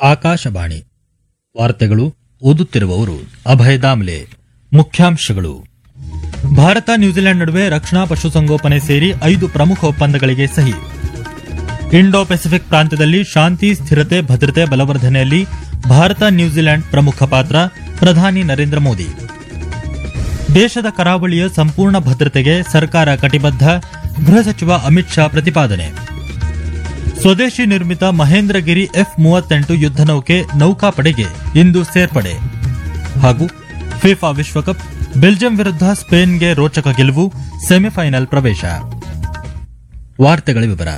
ಆಕಾಶವಾಣಿ ವಾರ್ತೆಗಳು ಓದುತ್ತಿರುವವರು ಅಭಯ ದಾಮ್ಲೆ ಮುಖ್ಯಾಂಶಗಳು ಭಾರತ ನ್ಯೂಜಿಲೆಂಡ್ ನಡುವೆ ರಕ್ಷಣಾ ಪಶುಸಂಗೋಪನೆ ಸೇರಿ ಐದು ಪ್ರಮುಖ ಒಪ್ಪಂದಗಳಿಗೆ ಸಹಿ ಇಂಡೋ ಪೆಸಿಫಿಕ್ ಪ್ರಾಂತ್ಯದಲ್ಲಿ ಶಾಂತಿ ಸ್ಥಿರತೆ ಭದ್ರತೆ ಬಲವರ್ಧನೆಯಲ್ಲಿ ಭಾರತ ನ್ಯೂಜಿಲೆಂಡ್ ಪ್ರಮುಖ ಪಾತ್ರ ಪ್ರಧಾನಿ ನರೇಂದ್ರ ಮೋದಿ ದೇಶದ ಕರಾವಳಿಯ ಸಂಪೂರ್ಣ ಭದ್ರತೆಗೆ ಸರ್ಕಾರ ಕಟಿಬದ್ಧ ಗೃಹ ಸಚಿವ ಅಮಿತ್ ಶಾ ಪ್ರತಿಪಾದನೆ ಸ್ವದೇಶಿ ನಿರ್ಮಿತ ಮಹೇಂದ್ರಗಿರಿ ಎಫ್ ಮೂವತ್ತೆಂಟು ಯುದ್ಧ ನೌಕೆ ನೌಕಾಪಡೆಗೆ ಇಂದು ಸೇರ್ಪಡೆ ಹಾಗೂ ಫಿಫಾ ವಿಶ್ವಕಪ್ ಬೆಲ್ಜಿಯಂ ವಿರುದ್ಧ ಸ್ಪೇನ್ಗೆ ರೋಚಕ ಗೆಲುವು ಸೆಮಿಫೈನಲ್ ಪ್ರವೇಶ ವಾರ್ತೆಗಳ ವಿವರ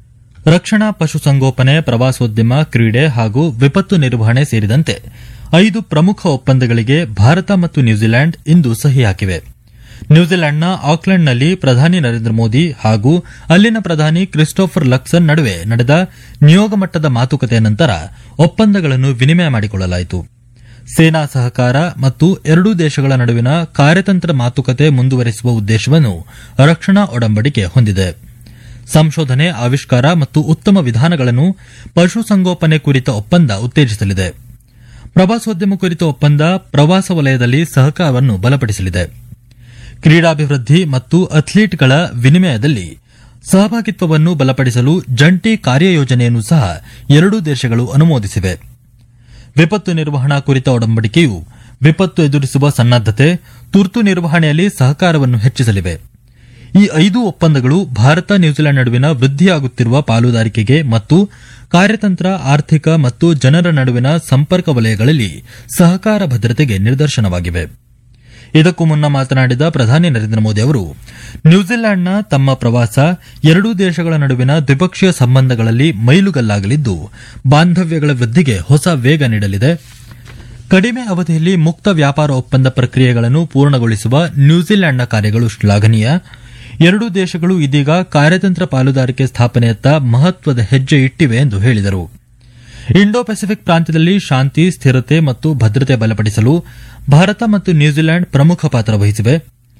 ರಕ್ಷಣಾ ಪಶುಸಂಗೋಪನೆ ಪ್ರವಾಸೋದ್ಯಮ ಕ್ರೀಡೆ ಹಾಗೂ ವಿಪತ್ತು ನಿರ್ವಹಣೆ ಸೇರಿದಂತೆ ಐದು ಪ್ರಮುಖ ಒಪ್ಪಂದಗಳಿಗೆ ಭಾರತ ಮತ್ತು ನ್ಯೂಜಿಲೆಂಡ್ ಇಂದು ಸಹಿ ಹಾಕಿವೆ ನ್ಯೂಜಿಲೆಂಡ್ನ ಆಕ್ಲೆಂಡ್ನಲ್ಲಿ ಪ್ರಧಾನಿ ನರೇಂದ್ರ ಮೋದಿ ಹಾಗೂ ಅಲ್ಲಿನ ಪ್ರಧಾನಿ ಕ್ರಿಸ್ಟೋಫರ್ ಲಕ್ಸನ್ ನಡುವೆ ನಡೆದ ನಿಯೋಗ ಮಟ್ಟದ ಮಾತುಕತೆಯ ನಂತರ ಒಪ್ಪಂದಗಳನ್ನು ವಿನಿಮಯ ಮಾಡಿಕೊಳ್ಳಲಾಯಿತು ಸೇನಾ ಸಹಕಾರ ಮತ್ತು ಎರಡೂ ದೇಶಗಳ ನಡುವಿನ ಕಾರ್ಯತಂತ್ರ ಮಾತುಕತೆ ಮುಂದುವರೆಸುವ ಉದ್ದೇಶವನ್ನು ರಕ್ಷಣಾ ಒಡಂಬಡಿಕೆ ಹೊಂದಿದೆ ಸಂಶೋಧನೆ ಆವಿಷ್ಕಾರ ಮತ್ತು ಉತ್ತಮ ವಿಧಾನಗಳನ್ನು ಪಶುಸಂಗೋಪನೆ ಕುರಿತ ಒಪ್ಪಂದ ಉತ್ತೇಜಿಸಲಿದೆ ಪ್ರವಾಸೋದ್ಯಮ ಕುರಿತ ಒಪ್ಪಂದ ಪ್ರವಾಸ ವಲಯದಲ್ಲಿ ಸಹಕಾರವನ್ನು ಬಲಪಡಿಸಲಿದೆ ಕ್ರೀಡಾಭಿವೃದ್ಧಿ ಮತ್ತು ಅಥ್ಲೀಟ್ಗಳ ವಿನಿಮಯದಲ್ಲಿ ಸಹಭಾಗಿತ್ವವನ್ನು ಬಲಪಡಿಸಲು ಜಂಟಿ ಕಾರ್ಯಯೋಜನೆಯನ್ನು ಸಹ ಎರಡೂ ದೇಶಗಳು ಅನುಮೋದಿಸಿವೆ ವಿಪತ್ತು ನಿರ್ವಹಣಾ ಕುರಿತ ಒಡಂಬಡಿಕೆಯು ವಿಪತ್ತು ಎದುರಿಸುವ ಸನ್ನದ್ದತೆ ತುರ್ತು ನಿರ್ವಹಣೆಯಲ್ಲಿ ಸಹಕಾರವನ್ನು ಹೆಚ್ಚಿಸಲಿವೆ ಈ ಐದು ಒಪ್ಪಂದಗಳು ಭಾರತ ನ್ಯೂಜಿಲೆಂಡ್ ನಡುವಿನ ವೃದ್ಧಿಯಾಗುತ್ತಿರುವ ಪಾಲುದಾರಿಕೆಗೆ ಮತ್ತು ಕಾರ್ಯತಂತ್ರ ಆರ್ಥಿಕ ಮತ್ತು ಜನರ ನಡುವಿನ ಸಂಪರ್ಕ ವಲಯಗಳಲ್ಲಿ ಸಹಕಾರ ಭದ್ರತೆಗೆ ನಿದರ್ಶನವಾಗಿವೆ ಇದಕ್ಕೂ ಮುನ್ನ ಮಾತನಾಡಿದ ಪ್ರಧಾನಿ ನರೇಂದ್ರ ಮೋದಿ ಅವರು ನ್ಯೂಜಿಲೆಂಡ್ನ ತಮ್ಮ ಪ್ರವಾಸ ಎರಡೂ ದೇಶಗಳ ನಡುವಿನ ದ್ವಿಪಕ್ಷೀಯ ಸಂಬಂಧಗಳಲ್ಲಿ ಮೈಲುಗಲ್ಲಾಗಲಿದ್ದು ಬಾಂಧವ್ಯಗಳ ವೃದ್ಧಿಗೆ ಹೊಸ ವೇಗ ನೀಡಲಿದೆ ಕಡಿಮೆ ಅವಧಿಯಲ್ಲಿ ಮುಕ್ತ ವ್ಯಾಪಾರ ಒಪ್ಪಂದ ಪ್ರಕ್ರಿಯೆಗಳನ್ನು ಪೂರ್ಣಗೊಳಿಸುವ ನ್ಯೂಜಿಲೆಂಡ್ನ ಕಾರ್ಯಗಳು ಶ್ಲಾಘನೀಯ ಎರಡೂ ದೇಶಗಳು ಇದೀಗ ಕಾರ್ಯತಂತ್ರ ಪಾಲುದಾರಿಕೆ ಸ್ಥಾಪನೆಯತ್ತ ಮಹತ್ವದ ಹೆಜ್ಜೆ ಇಟ್ಟಿವೆ ಎಂದು ಹೇಳಿದರು ಇಂಡೋ ಪೆಸಿಫಿಕ್ ಪ್ರಾಂತ್ಯದಲ್ಲಿ ಶಾಂತಿ ಸ್ಥಿರತೆ ಮತ್ತು ಭದ್ರತೆ ಬಲಪಡಿಸಲು ಭಾರತ ಮತ್ತು ನ್ಯೂಜಿಲೆಂಡ್ ಪ್ರಮುಖ ಪಾತ್ರ ವಹಿಸಿವೆ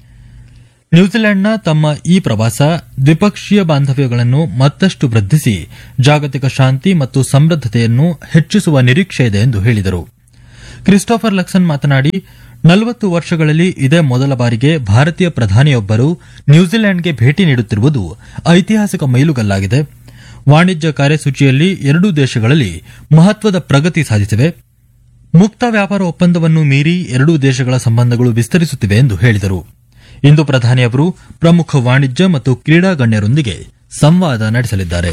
ನ್ಯೂಜಿಲೆಂಡ್ನ ತಮ್ಮ ಈ ಪ್ರವಾಸ ದ್ವಿಪಕ್ಷೀಯ ಬಾಂಧವ್ಯಗಳನ್ನು ಮತ್ತಷ್ಟು ವೃದ್ಧಿಸಿ ಜಾಗತಿಕ ಶಾಂತಿ ಮತ್ತು ಸಮೃದ್ಧತೆಯನ್ನು ಹೆಚ್ಚಿಸುವ ನಿರೀಕ್ಷೆಯಿದೆ ಎಂದು ಹೇಳಿದರು ಕ್ರಿಸ್ಟೋಫರ್ ಲಕ್ಸನ್ ಮಾತನಾಡಿ ನಲವತ್ತು ವರ್ಷಗಳಲ್ಲಿ ಇದೇ ಮೊದಲ ಬಾರಿಗೆ ಭಾರತೀಯ ಪ್ರಧಾನಿಯೊಬ್ಬರು ನ್ಯೂಜಿಲೆಂಡ್ಗೆ ಭೇಟಿ ನೀಡುತ್ತಿರುವುದು ಐತಿಹಾಸಿಕ ಮೈಲುಗಲ್ಲಾಗಿದೆ ವಾಣಿಜ್ಯ ಕಾರ್ಯಸೂಚಿಯಲ್ಲಿ ಎರಡೂ ದೇಶಗಳಲ್ಲಿ ಮಹತ್ವದ ಪ್ರಗತಿ ಸಾಧಿಸಿವೆ ಮುಕ್ತ ವ್ಯಾಪಾರ ಒಪ್ಪಂದವನ್ನು ಮೀರಿ ಎರಡೂ ದೇಶಗಳ ಸಂಬಂಧಗಳು ವಿಸ್ತರಿಸುತ್ತಿವೆ ಎಂದು ಹೇಳಿದರು ಇಂದು ಪ್ರಧಾನಿಯವರು ಪ್ರಮುಖ ವಾಣಿಜ್ಯ ಮತ್ತು ಕ್ರೀಡಾ ಗಣ್ಯರೊಂದಿಗೆ ಸಂವಾದ ನಡೆಸಲಿದ್ದಾರೆ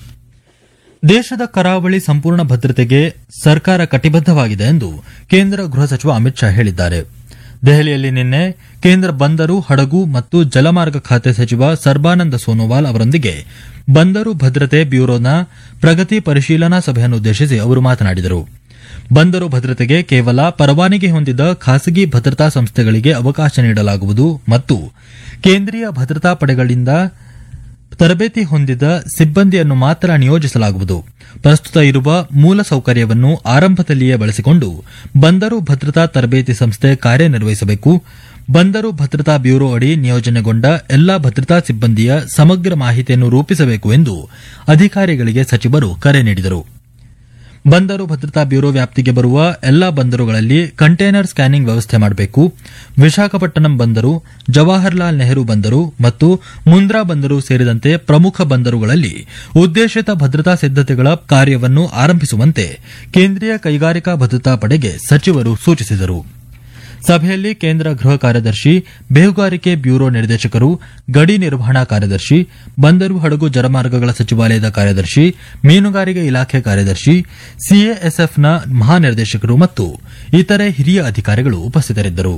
ದೇಶದ ಕರಾವಳಿ ಸಂಪೂರ್ಣ ಭದ್ರತೆಗೆ ಸರ್ಕಾರ ಕಟಿಬದ್ದವಾಗಿದೆ ಎಂದು ಕೇಂದ್ರ ಗೃಹ ಸಚಿವ ಅಮಿತ್ ಶಾ ಹೇಳಿದ್ದಾರೆ ದೆಹಲಿಯಲ್ಲಿ ನಿನ್ನೆ ಕೇಂದ್ರ ಬಂದರು ಹಡಗು ಮತ್ತು ಜಲಮಾರ್ಗ ಖಾತೆ ಸಚಿವ ಸರ್ಬಾನಂದ ಸೋನೋವಾಲ್ ಅವರೊಂದಿಗೆ ಬಂದರು ಭದ್ರತೆ ಬ್ಯೂರೋನ ಪ್ರಗತಿ ಪರಿಶೀಲನಾ ಸಭೆಯನ್ನುದ್ದೇಶಿಸಿ ಅವರು ಮಾತನಾಡಿದರು ಬಂದರು ಭದ್ರತೆಗೆ ಕೇವಲ ಪರವಾನಗಿ ಹೊಂದಿದ ಖಾಸಗಿ ಭದ್ರತಾ ಸಂಸ್ಥೆಗಳಿಗೆ ಅವಕಾಶ ನೀಡಲಾಗುವುದು ಮತ್ತು ಕೇಂದ್ರೀಯ ಭದ್ರತಾ ಪಡೆಗಳಿಂದ ತರಬೇತಿ ಹೊಂದಿದ ಸಿಬ್ಬಂದಿಯನ್ನು ಮಾತ್ರ ನಿಯೋಜಿಸಲಾಗುವುದು ಪ್ರಸ್ತುತ ಇರುವ ಮೂಲ ಸೌಕರ್ಯವನ್ನು ಆರಂಭದಲ್ಲಿಯೇ ಬಳಸಿಕೊಂಡು ಬಂದರು ಭದ್ರತಾ ತರಬೇತಿ ಸಂಸ್ಥೆ ಕಾರ್ಯನಿರ್ವಹಿಸಬೇಕು ಬಂದರು ಭದ್ರತಾ ಬ್ಯೂರೋ ಅಡಿ ನಿಯೋಜನೆಗೊಂಡ ಎಲ್ಲಾ ಭದ್ರತಾ ಸಿಬ್ಬಂದಿಯ ಸಮಗ್ರ ಮಾಹಿತಿಯನ್ನು ರೂಪಿಸಬೇಕು ಎಂದು ಅಧಿಕಾರಿಗಳಿಗೆ ಸಚಿವರು ಕರೆ ನೀಡಿದರು ಬಂದರು ಭದ್ರತಾ ಬ್ಯೂರೋ ವ್ಯಾಪ್ತಿಗೆ ಬರುವ ಎಲ್ಲಾ ಬಂದರುಗಳಲ್ಲಿ ಕಂಟೈನರ್ ಸ್ಕ್ಯಾನಿಂಗ್ ವ್ಯವಸ್ಥೆ ಮಾಡಬೇಕು ವಿಶಾಖಪಟ್ಟಣಂ ಬಂದರು ಜವಾಹರ್ಲಾಲ್ ನೆಹರು ಬಂದರು ಮತ್ತು ಮುಂದ್ರಾ ಬಂದರು ಸೇರಿದಂತೆ ಪ್ರಮುಖ ಬಂದರುಗಳಲ್ಲಿ ಉದ್ದೇಶಿತ ಭದ್ರತಾ ಸಿದ್ದತೆಗಳ ಕಾರ್ಯವನ್ನು ಆರಂಭಿಸುವಂತೆ ಕೇಂದ್ರೀಯ ಕೈಗಾರಿಕಾ ಭದ್ರತಾ ಪಡೆಗೆ ಸಚಿವರು ಸೂಚಿಸಿದರು ಸಭೆಯಲ್ಲಿ ಕೇಂದ್ರ ಗೃಹ ಕಾರ್ಯದರ್ಶಿ ಬೇಹುಗಾರಿಕೆ ಬ್ಯೂರೋ ನಿರ್ದೇಶಕರು ಗಡಿ ನಿರ್ವಹಣಾ ಕಾರ್ಯದರ್ಶಿ ಬಂದರು ಹಡಗು ಜಲಮಾರ್ಗಗಳ ಸಚಿವಾಲಯದ ಕಾರ್ಯದರ್ಶಿ ಮೀನುಗಾರಿಕೆ ಇಲಾಖೆ ಕಾರ್ಯದರ್ಶಿ ಸಿಎಎಸ್ಎಫ್ನ ಮಹಾನಿರ್ದೇಶಕರು ಮತ್ತು ಇತರೆ ಹಿರಿಯ ಅಧಿಕಾರಿಗಳು ಉಪಸ್ಥಿತರಿದ್ದರು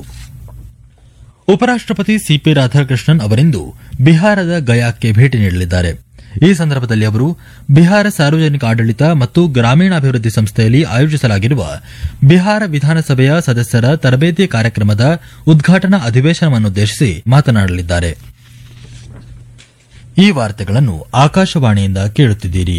ಉಪರಾಷ್ಟಪತಿ ಸಿಪಿ ರಾಧಾಕೃಷ್ಣನ್ ಅವರಿಂದು ಬಿಹಾರದ ಗಯಾಕ್ಕೆ ಭೇಟಿ ನೀಡಲಿದ್ದಾರೆ ಈ ಸಂದರ್ಭದಲ್ಲಿ ಅವರು ಬಿಹಾರ ಸಾರ್ವಜನಿಕ ಆಡಳಿತ ಮತ್ತು ಗ್ರಾಮೀಣಾಭಿವೃದ್ಧಿ ಸಂಸ್ಥೆಯಲ್ಲಿ ಆಯೋಜಿಸಲಾಗಿರುವ ಬಿಹಾರ ವಿಧಾನಸಭೆಯ ಸದಸ್ಯರ ತರಬೇತಿ ಕಾರ್ಯಕ್ರಮದ ಉದ್ಘಾಟನಾ ಅಧಿವೇಶನವನ್ನುದ್ದೇಶಿಸಿ ಮಾತನಾಡಲಿದ್ದಾರೆ ಈ ವಾರ್ತೆಗಳನ್ನು ಆಕಾಶವಾಣಿಯಿಂದ ಕೇಳುತ್ತಿದ್ದೀರಿ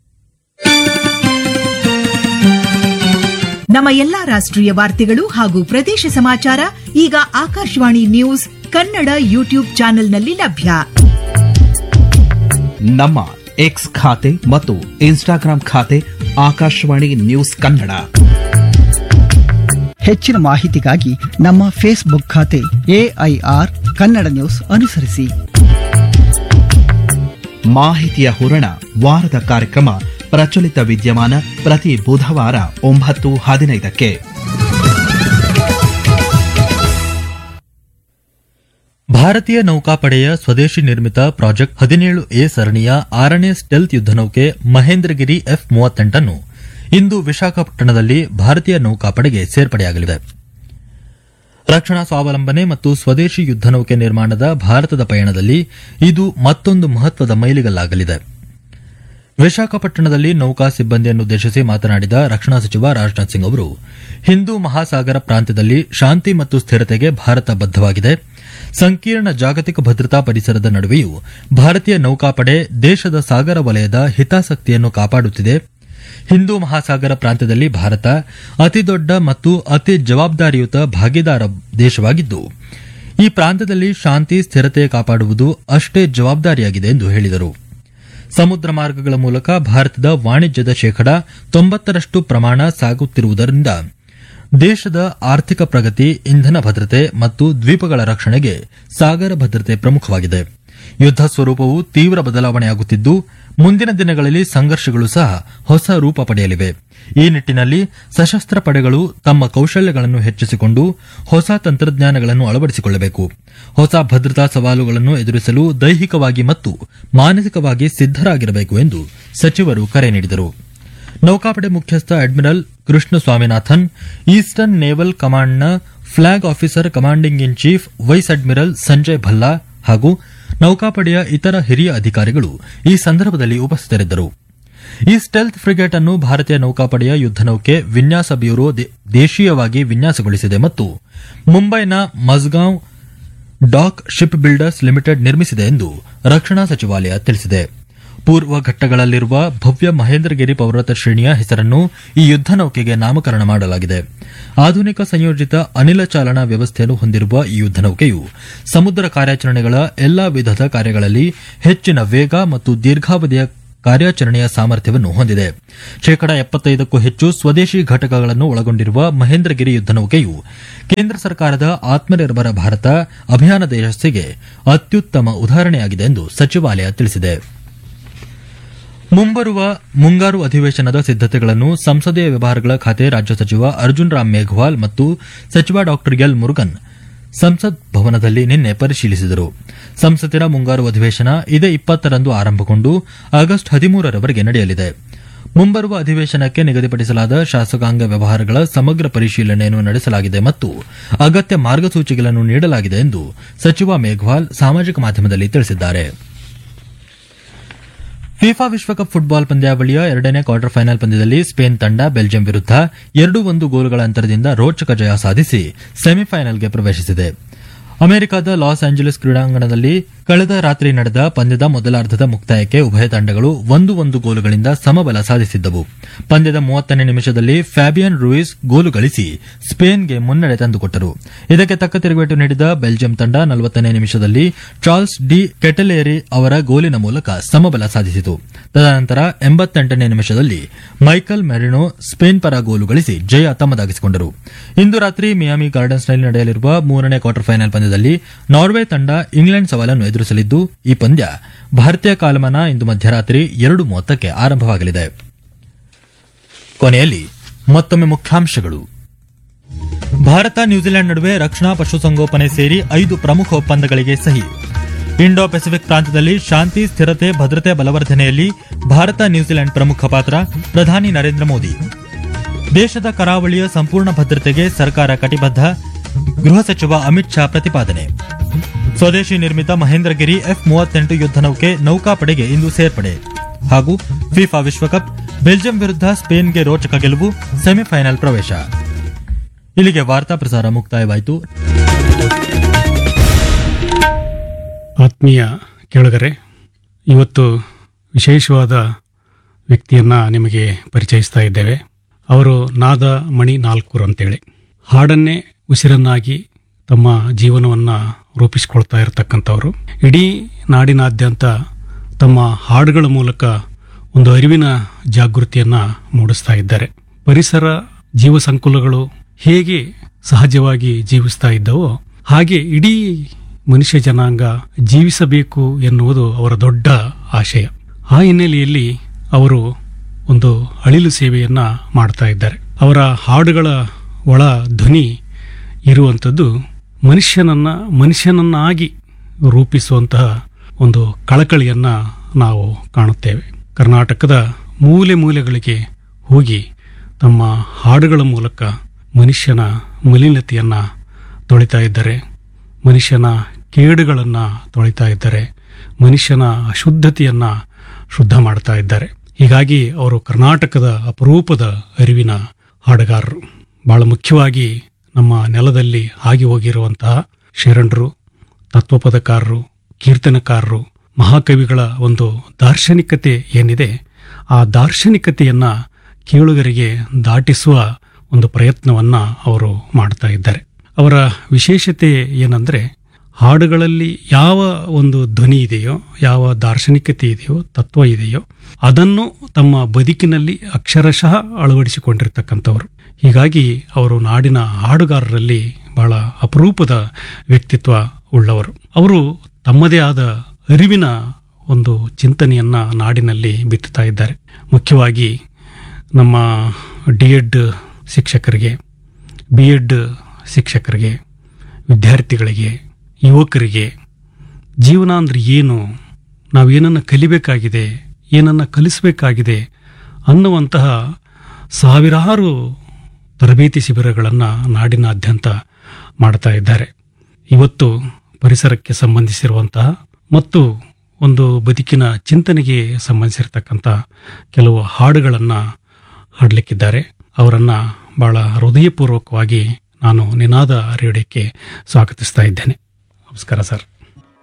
ನಮ್ಮ ಎಲ್ಲಾ ರಾಷ್ಟ್ರೀಯ ವಾರ್ತೆಗಳು ಹಾಗೂ ಪ್ರದೇಶ ಸಮಾಚಾರ ಈಗ ಆಕಾಶವಾಣಿ ನ್ಯೂಸ್ ಕನ್ನಡ ಯೂಟ್ಯೂಬ್ ಚಾನೆಲ್ನಲ್ಲಿ ಲಭ್ಯ ನಮ್ಮ ಎಕ್ಸ್ ಖಾತೆ ಮತ್ತು ಇನ್ಸ್ಟಾಗ್ರಾಂ ಖಾತೆ ಆಕಾಶವಾಣಿ ನ್ಯೂಸ್ ಕನ್ನಡ ಹೆಚ್ಚಿನ ಮಾಹಿತಿಗಾಗಿ ನಮ್ಮ ಫೇಸ್ಬುಕ್ ಖಾತೆ ಎಐಆರ್ ಕನ್ನಡ ನ್ಯೂಸ್ ಅನುಸರಿಸಿ ಮಾಹಿತಿಯ ಹೂರಣ ವಾರದ ಕಾರ್ಯಕ್ರಮ ಪ್ರಚಲಿತ ವಿದ್ಯಮಾನ ಪ್ರತಿ ಬುಧವಾರ ಒಂಬತ್ತು ಹದಿನೈದಕ್ಕೆ ಭಾರತೀಯ ನೌಕಾಪಡೆಯ ಸ್ವದೇಶಿ ನಿರ್ಮಿತ ಪ್ರಾಜೆಕ್ಟ್ ಹದಿನೇಳು ಎ ಸರಣಿಯ ಆರನೇ ಸ್ಟೆಲ್ತ್ ಯುದ್ಧ ನೌಕೆ ಮಹೇಂದ್ರಗಿರಿ ಎಫ್ ಮೂವತ್ತೆಂಟನ್ನು ಇಂದು ವಿಶಾಖಪಟ್ಟಣದಲ್ಲಿ ಭಾರತೀಯ ನೌಕಾಪಡೆಗೆ ಸೇರ್ಪಡೆಯಾಗಲಿದೆ ರಕ್ಷಣಾ ಸ್ವಾವಲಂಬನೆ ಮತ್ತು ಸ್ವದೇಶಿ ಯುದ್ಧ ನೌಕೆ ನಿರ್ಮಾಣದ ಭಾರತದ ಪಯಣದಲ್ಲಿ ಇದು ಮತ್ತೊಂದು ಮಹತ್ವದ ಮೈಲಿಗಲ್ಲಾಗಲಿದೆ ವಿಶಾಖಪಟ್ಟಣದಲ್ಲಿ ನೌಕಾ ಸಿಬ್ಬಂದಿಯನ್ನುದ್ದೇಶಿಸಿ ಮಾತನಾಡಿದ ರಕ್ಷಣಾ ಸಚಿವ ರಾಜನಾಥ್ ಸಿಂಗ್ ಅವರು ಹಿಂದೂ ಮಹಾಸಾಗರ ಪ್ರಾಂತ್ಯದಲ್ಲಿ ಶಾಂತಿ ಮತ್ತು ಸ್ಥಿರತೆಗೆ ಭಾರತ ಬದ್ದವಾಗಿದೆ ಸಂಕೀರ್ಣ ಜಾಗತಿಕ ಭದ್ರತಾ ಪರಿಸರದ ನಡುವೆಯೂ ಭಾರತೀಯ ನೌಕಾಪಡೆ ದೇಶದ ಸಾಗರ ವಲಯದ ಹಿತಾಸಕ್ತಿಯನ್ನು ಕಾಪಾಡುತ್ತಿದೆ ಹಿಂದೂ ಮಹಾಸಾಗರ ಪ್ರಾಂತ್ಯದಲ್ಲಿ ಭಾರತ ಅತಿದೊಡ್ಡ ಮತ್ತು ಅತಿ ಜವಾಬ್ದಾರಿಯುತ ಭಾಗಿದಾರ ದೇಶವಾಗಿದ್ದು ಈ ಪ್ರಾಂತ್ಯದಲ್ಲಿ ಶಾಂತಿ ಸ್ಥಿರತೆ ಕಾಪಾಡುವುದು ಅಷ್ಟೇ ಜವಾಬ್ದಾರಿಯಾಗಿದೆ ಎಂದು ಹೇಳಿದರು ಸಮುದ್ರ ಮಾರ್ಗಗಳ ಮೂಲಕ ಭಾರತದ ವಾಣಿಜ್ಯದ ಶೇಕಡ ತೊಂಬತ್ತರಷ್ಟು ಪ್ರಮಾಣ ಸಾಗುತ್ತಿರುವುದರಿಂದ ದೇಶದ ಆರ್ಥಿಕ ಪ್ರಗತಿ ಇಂಧನ ಭದ್ರತೆ ಮತ್ತು ದ್ವೀಪಗಳ ರಕ್ಷಣೆಗೆ ಸಾಗರ ಭದ್ರತೆ ಪ್ರಮುಖವಾಗಿದೆ ಯುದ್ಧ ಸ್ವರೂಪವು ತೀವ್ರ ಬದಲಾವಣೆಯಾಗುತ್ತಿದ್ದು ಮುಂದಿನ ದಿನಗಳಲ್ಲಿ ಸಂಘರ್ಷಗಳು ಸಹ ಹೊಸ ರೂಪ ಪಡೆಯಲಿವೆ ಈ ನಿಟ್ಟಿನಲ್ಲಿ ಸಶಸ್ತ್ರ ಪಡೆಗಳು ತಮ್ಮ ಕೌಶಲ್ಯಗಳನ್ನು ಹೆಚ್ಚಿಸಿಕೊಂಡು ಹೊಸ ತಂತ್ರಜ್ಞಾನಗಳನ್ನು ಅಳವಡಿಸಿಕೊಳ್ಳಬೇಕು ಹೊಸ ಭದ್ರತಾ ಸವಾಲುಗಳನ್ನು ಎದುರಿಸಲು ದೈಹಿಕವಾಗಿ ಮತ್ತು ಮಾನಸಿಕವಾಗಿ ಸಿದ್ದರಾಗಿರಬೇಕು ಎಂದು ಸಚಿವರು ಕರೆ ನೀಡಿದರು ನೌಕಾಪಡೆ ಮುಖ್ಯಸ್ಥ admiral Krishna Swaminathan eastern naval ಕಮಾಂಡ್ನ flag officer commanding in chief vice admiral Sanjay Bhalla ಹಾಗೂ ನೌಕಾಪಡೆಯ ಇತರ ಹಿರಿಯ ಅಧಿಕಾರಿಗಳು ಈ ಸಂದರ್ಭದಲ್ಲಿ ಉಪಸ್ಥಿತರಿದ್ದರು ಈ ಸ್ಟೆಲ್ತ್ ಫ್ರಿಗೇಟ್ ಅನ್ನು ಭಾರತೀಯ ನೌಕಾಪಡೆಯ ಯುದ್ಧ ನೌಕೆ ವಿನ್ಯಾಸ ಬ್ಯೂರೋ ದೇ- ದೇಶೀಯವಾಗಿ ವಿನ್ಯಾಸಗೊಳಿಸಿದೆ ಮತ್ತು ಮುಂಬೈನ Mazagon dock ship builders limited ನಿರ್ಮಿಸಿದೆ ಎಂದು ರಕ್ಷಣಾ ಸಚಿವಾಲಯ ತಿಳಿಸಿದೆ ಪೂರ್ವ ಘಟ್ಟಗಳಲ್ಲಿರುವ ಭವ್ಯ ಮಹೇಂದ್ರಗಿರಿ ಪರ್ವತ ಶ್ರೇಣಿಯ ಹೆಸರನ್ನು ಈ ಯುದ್ಧ ನೌಕೆಗೆ ನಾಮಕರಣ ಮಾಡಲಾಗಿದೆ ಆಧುನಿಕ ಸಂಯೋಜಿತ ಅನಿಲ ಚಾಲನಾ ವ್ಯವಸ್ಥೆಯನ್ನು ಹೊಂದಿರುವ ಈ ಯುದ್ಧ ನೌಕೆಯು ಸಮುದ್ರ ಕಾರ್ಯಾಚರಣೆಗಳ ಎಲ್ಲಾ ವಿಧದ ಕಾರ್ಯಗಳಲ್ಲಿ ಹೆಚ್ಚಿನ ವೇಗ ಮತ್ತು ದೀರ್ಘಾವಧಿಯ ಕಾರ್ಯಾಚರಣೆಯ ಸಾಮರ್ಥ್ಯವನ್ನು ಹೊಂದಿದೆ ಶೇಕಡ ಎಪ್ಪತ್ತೈದಕ್ಕೂ ಹೆಚ್ಚು ಸ್ವದೇಶಿ ಘಟಕಗಳನ್ನು ಒಳಗೊಂಡಿರುವ ಮಹೇಂದ್ರಗಿರಿ ಯುದ್ಧ ನೌಕೆಯು ಕೇಂದ್ರ ಸರ್ಕಾರದ ಆತ್ಮನಿರ್ಭರ ಭಾರತ ಅಭಿಯಾನದ ಯಶಸ್ಸಿಗೆ ಅತ್ಯುತ್ತಮ ಉದಾಹರಣೆಯಾಗಿದೆ ಎಂದು ಸಚಿವಾಲಯ ತಿಳಿಸಿದೆ ಮುಂಬರುವ ಮುಂಗಾರು ಅಧಿವೇಶನದ ಸಿದ್ದತೆಗಳನ್ನು ಸಂಸದೀಯ ವ್ಯವಹಾರಗಳ ಖಾತೆ ರಾಜ್ಯ ಸಚಿವ ಅರ್ಜುನ್ ರಾಮ್ ಮೇಘವಾಲ್ ಮತ್ತು ಸಚಿವ ಡಾ ಎಲ್ ಮುರುಗನ್ ಸಂಸತ್ ಭವನದಲ್ಲಿ ನಿನ್ನೆ ಪರಿಶೀಲಿಸಿದರು ಸಂಸತ್ತಿನ ಮುಂಗಾರು ಅಧಿವೇಶನ ಇದೇ ಇಪ್ಪತ್ತರಂದು ಆರಂಭಗೊಂಡು ಆಗಸ್ಟ್ ಹದಿಮೂರರವರೆಗೆ ನಡೆಯಲಿದೆ ಮುಂಬರುವ ಅಧಿವೇಶನಕ್ಕೆ ನಿಗದಿಪಡಿಸಲಾದ ಶಾಸಕಾಂಗ ವ್ಯವಹಾರಗಳ ಸಮಗ್ರ ಪರಿಶೀಲನೆಯನ್ನು ನಡೆಸಲಾಗಿದೆ ಮತ್ತು ಅಗತ್ಯ ಮಾರ್ಗಸೂಚಿಗಳನ್ನು ನೀಡಲಾಗಿದೆ ಎಂದು ಸಚಿವ ಮೇಘವಾಲ್ ಸಾಮಾಜಿಕ ಮಾಧ್ಯಮದಲ್ಲಿ ತಿಳಿಸಿದ್ದಾರೆ ಫಿಫಾ ವಿಶ್ವಕಪ್ ಫುಟ್ಬಾಲ್ ಪಂದ್ಯಾವಳಿಯ ಎರಡನೇ ಕ್ವಾರ್ಟರ್ ಫೈನಲ್ ಪಂದ್ಯದಲ್ಲಿ ಸ್ಪೇನ್ ತಂಡ ಬೆಲ್ಜಿಯಂ ವಿರುದ್ಧ ಎರಡು ಒಂದು ಗೋಲುಗಳ ಅಂತರದಿಂದ ರೋಚಕ ಜಯ ಸಾಧಿಸಿ ಸೆಮಿಫೈನಲ್ಗೆ ಪ್ರವೇಶಿಸಿದೆ ಅಮೆರಿಕದ ಲಾಸ್ ಆಂಜಲೀಸ್ ಕ್ರೀಡಾಂಗಣದಲ್ಲಿ ಕಳೆದ ರಾತ್ರಿ ನಡೆದ ಪಂದ್ಯದ ಮೊದಲಾರ್ಧದ ಮುಕ್ತಾಯಕ್ಕೆ ಉಭಯ ತಂಡಗಳು ಒಂದು ಒಂದು ಗೋಲುಗಳಿಂದ ಸಮಬಲ ಸಾಧಿಸಿದ್ದವು ಪಂದ್ಯದ ಮೂವತ್ತನೇ ನಿಮಿಷದಲ್ಲಿ ಫ್ಯಾಬಿಯನ್ ರೂಯಿಸ್ ಗೋಲು ಗಳಿಸಿ ಸ್ಪೇನ್ಗೆ ಮುನ್ನಡೆ ತಂದುಕೊಟ್ಟರು ಇದಕ್ಕೆ ತಕ್ಕ ತಿರುಗೇಟು ನೀಡಿದ ಬೆಲ್ಜಿಯಂ ತಂಡ ನಲವತ್ತನೇ ನಿಮಿಷದಲ್ಲಿ ಚಾರ್ಲ್ಸ್ ಡಿ ಕೆಟಲೇರಿ ಅವರ ಗೋಲಿನ ಮೂಲಕ ಸಮಬಲ ಸಾಧಿಸಿತು ತದನಂತರ ಎಂಬತ್ತೆಂಟನೇ ನಿಮಿಷದಲ್ಲಿ ಮೈಕಲ್ ಮೆರಿನೋ ಸ್ಪೇನ್ ಪರ ಗೋಲು ಗಳಿಸಿ ಜಯ ತಮ್ಮದಾಗಿಸಿಕೊಂಡರು ಇಂದು ರಾತ್ರಿ ಮಿಯಾಮಿ ಗಾರ್ಡನ್ಸ್ನಲ್ಲಿ ನಡೆಯಲಿರುವ ಮೂರನೇ ಕ್ವಾರ್ಟರ್ ಫೈನಲ್ ಪಂದ್ಯದಲ್ಲಿ ನಾರ್ವೆ ತಂಡ ಇಂಗ್ಲೆಂಡ್ ಸವಾಲನ್ನು ಎದುರಿಸಲಿದ್ದು ಈ ಪಂದ್ಯ ಭಾರತೀಯ ಕಾಲಮಾನ ಇಂದು ಮಧ್ಯರಾತ್ರಿ ಎರಡು ಮೂವತ್ತಕ್ಕೆ ಆರಂಭವಾಗಲಿದೆ ಕೊನೆಯಲ್ಲಿ ಮತ್ತೊಮ್ಮೆ ಮುಖ್ಯಾಂಶಗಳು ಭಾರತ ನ್ಯೂಜಿಲೆಂಡ್ ನಡುವೆ ರಕ್ಷಣಾ ಪಶುಸಂಗೋಪನೆ ಸೇರಿ ಐದು ಪ್ರಮುಖ ಒಪ್ಪಂದಗಳಿಗೆ ಸಹಿ ಇಂಡೋ ಪೆಸಿಫಿಕ್ ಪ್ರಾಂತ್ಯದಲ್ಲಿ ಶಾಂತಿ ಸ್ಥಿರತೆ ಭದ್ರತೆ ಬಲವರ್ಧನೆಯಲ್ಲಿ ಭಾರತ ನ್ಯೂಜಿಲೆಂಡ್ ಪ್ರಮುಖ ಪಾತ್ರ ಪ್ರಧಾನಿ ನರೇಂದ್ರ ಮೋದಿ ದೇಶದ ಕರಾವಳಿಯ ಸಂಪೂರ್ಣ ಭದ್ರತೆಗೆ ಸರ್ಕಾರ ಕಟಿಬದ್ಧ ಗೃಹ ಸಚಿವ ಅಮಿತ್ ಶಾ ಪ್ರತಿಪಾದನೆ ಸ್ವದೇಶಿ ನಿರ್ಮಿತ ಮಹೇಂದ್ರಗಿರಿ ಎಫ್ ಮೂವತ್ತೆಂಟು ಯುದ್ಧ ನೌಕೆ ನೌಕಾಪಡೆಗೆ ಇಂದು ಸೇರ್ಪಡೆ ಹಾಗೂ ಫಿಫಾ ವಿಶ್ವಕಪ್ ಬೆಲ್ಜಿಯಂ ವಿರುದ್ಧ ಸ್ಪೇನ್ಗೆ ರೋಚಕ ಗೆಲುವು ಸೆಮಿಫೈನಲ್ ಪ್ರವೇಶ ಇಲ್ಲಿಗೆ ವಾರ್ತಾ ಪ್ರಸಾರ ಮುಕ್ತಾಯವಾಯಿತು ಆತ್ಮೀಯ ಕೇಳುಗರೆ ಇವತ್ತು ವಿಶೇಷವಾದ ವ್ಯಕ್ತಿಯನ್ನು ನಿಮಗೆ ಪರಿಚಯಿಸ್ತಾ ಇದ್ದೇವೆ ಅವರು ನಾದ ಮಣಿ ನಾಲ್ಕೂರು ಅಂತೇಳಿ ಹಾಡನ್ನೇ ಉಸಿರನ್ನಾಗಿ ತಮ್ಮ ಜೀವನವನ್ನು ರೂಪಿಸಿಕೊಳ್ತಾ ಇರತಕ್ಕಂಥವ್ರು ಇಡೀ ನಾಡಿನಾದ್ಯಂತ ತಮ್ಮ ಹಾಡುಗಳ ಮೂಲಕ ಒಂದು ಅರಿವಿನ ಜಾಗೃತಿಯನ್ನ ಮೂಡಿಸ್ತಾ ಇದ್ದಾರೆ ಪರಿಸರ ಜೀವ ಸಂಕುಲಗಳು ಹೇಗೆ ಸಹಜವಾಗಿ ಜೀವಿಸ್ತಾ ಇದ್ದವೋ ಹಾಗೆ ಇಡೀ ಮನುಷ್ಯ ಜನಾಂಗ ಜೀವಿಸಬೇಕು ಎನ್ನುವುದು ಅವರ ದೊಡ್ಡ ಆಶಯ ಆ ಹಿನ್ನೆಲೆಯಲ್ಲಿ ಅವರು ಒಂದು ಅಳಿಲು ಸೇವೆಯನ್ನ ಮಾಡ್ತಾ ಇದ್ದಾರೆ ಅವರ ಹಾಡುಗಳ ಒಳ ಧ್ವನಿ ಇರುವಂಥದ್ದು ಮನುಷ್ಯನನ್ನ ಮನುಷ್ಯನನ್ನಾಗಿ ರೂಪಿಸುವಂತಹ ಒಂದು ಕಳಕಳಿಯನ್ನ ನಾವು ಕಾಣುತ್ತೇವೆ ಕರ್ನಾಟಕದ ಮೂಲೆ ಮೂಲೆಗಳಿಗೆ ಹೋಗಿ ತಮ್ಮ ಹಾಡುಗಳ ಮೂಲಕ ಮನುಷ್ಯನ ಮಲಿನತೆಯನ್ನ ತೊಳಿತಾ ಇದ್ದಾರೆ ಮನುಷ್ಯನ ಕೇಡುಗಳನ್ನು ತೊಳಿತಾ ಇದ್ದಾರೆ ಮನುಷ್ಯನ ಅಶುದ್ಧತೆಯನ್ನ ಶುದ್ಧ ಮಾಡ್ತಾ ಇದ್ದಾರೆ ಹೀಗಾಗಿ ಅವರು ಕರ್ನಾಟಕದ ಅಪರೂಪದ ಅರಿವಿನ ಹಾಡುಗಾರರು ಬಹಳ ಮುಖ್ಯವಾಗಿ ನಮ್ಮ ನೆಲದಲ್ಲಿ ಆಗಿ ಹೋಗಿರುವಂತಹ ಶರಣರು ತತ್ವಪದಕಾರರು ಕೀರ್ತನಕಾರರು ಮಹಾಕವಿಗಳ ಒಂದು ದಾರ್ಶನಿಕತೆ ಏನಿದೆ ಆ ದಾರ್ಶನಿಕತೆಯನ್ನ ಕೇಳುಗರಿಗೆ ದಾಟಿಸುವ ಒಂದು ಪ್ರಯತ್ನವನ್ನ ಅವರು ಮಾಡ್ತಾ ಇದ್ದಾರೆ ಅವರ ವಿಶೇಷತೆ ಏನಂದ್ರೆ ಹಾಡುಗಳಲ್ಲಿ ಯಾವ ಒಂದು ಧ್ವನಿ ಇದೆಯೋ ಯಾವ ದಾರ್ಶನಿಕತೆ ಇದೆಯೋ ತತ್ವ ಇದೆಯೋ ಅದನ್ನು ತಮ್ಮ ಬದುಕಿನಲ್ಲಿ ಅಕ್ಷರಶಃ ಅಳವಡಿಸಿಕೊಂಡಿರ್ತಕ್ಕಂಥವ್ರು ಹೀಗಾಗಿ ಅವರು ನಾಡಿನ ಹಾಡುಗಾರರಲ್ಲಿ ಬಹಳ ಅಪರೂಪದ ವ್ಯಕ್ತಿತ್ವ ಉಳ್ಳವರು ಅವರು ತಮ್ಮದೇ ಆದ ಅರಿವಿನ ಒಂದು ಚಿಂತನೆಯನ್ನ ನಾಡಿನಲ್ಲಿ ಬಿತ್ತುತ್ತಾ ಇದ್ದಾರೆ ಮುಖ್ಯವಾಗಿ ನಮ್ಮ ಡಿ ಎಡ್ ಶಿಕ್ಷಕರಿಗೆ ಬಿ ಎಡ್ ಶಿಕ್ಷಕರಿಗೆ ವಿದ್ಯಾರ್ಥಿಗಳಿಗೆ ಯುವಕರಿಗೆ ಜೀವನ ಅಂದ್ರೆ ಏನು ನಾವೇನನ್ನು ಕಲಿಬೇಕಾಗಿದೆ ಏನನ್ನು ಕಲಿಸಬೇಕಾಗಿದೆ ಅನ್ನುವಂತಹ ಸಾವಿರಾರು ತರಬೇತಿ ಶಿಬಿರಗಳನ್ನು ನಾಡಿನಾದ್ಯಂತ ಮಾಡ್ತಾ ಇದ್ದಾರೆ ಇವತ್ತು ಪರಿಸರಕ್ಕೆ ಸಂಬಂಧಿಸಿರುವಂತಹ ಮತ್ತು ಒಂದು ಬದುಕಿನ ಚಿಂತನೆಗೆ ಸಂಬಂಧಿಸಿರ್ತಕ್ಕಂಥ ಕೆಲವು ಹಾಡುಗಳನ್ನು ಹಾಡಲಿಕ್ಕಿದ್ದಾರೆ ಅವರನ್ನು ಬಹಳ ಹೃದಯಪೂರ್ವಕವಾಗಿ ನಾನು ನಿನಾದ ರೇಡಿಯೋಕ್ಕೆ ಸ್ವಾಗತಿಸ್ತಾ ಇದ್ದೇನೆ ನಮಸ್ಕಾರ ಸರ್